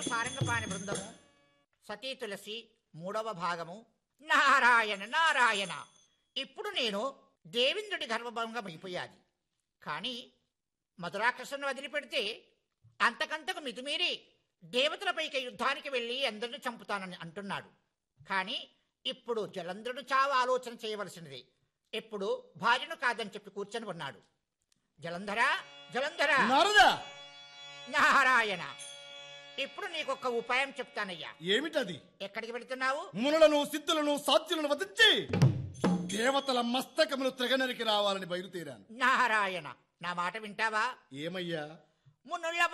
సారంగపాణి బృందము సతీ తులసి మూడవ భాగము నారాయణ నారాయణ ఇప్పుడు నేను దేవేంద్రుడి గర్వభంగం అయిపోయాది కానీ మధురాకృష్ణను వదిలిపెడితే అంతకంతకు మితిమీరి దేవతలపైకి యుద్ధానికి వెళ్ళి అందరిని చంపుతానని అంటున్నాడు కానీ ఇప్పుడు జలంధ్రుడు చావు ఆలోచన చేయవలసినది ఎప్పుడు భార్యను కాదని చెప్పి కూర్చొని ఉన్నాడు జలంధర జలంధర నారదా నారాయణ ఇప్పుడు నీకొక ఉపాయం చెప్తానయ్యా ఏమిటది ఎక్కడికి వెళుతున్నావు మునులను సిద్ధులను సాధ్యులను వధించి దేవతల మస్తకములు త్రగనరికి రావాలని బయలుదేరాను నారాయణ నా మాట వింటావా ఏమయ్యా మునుల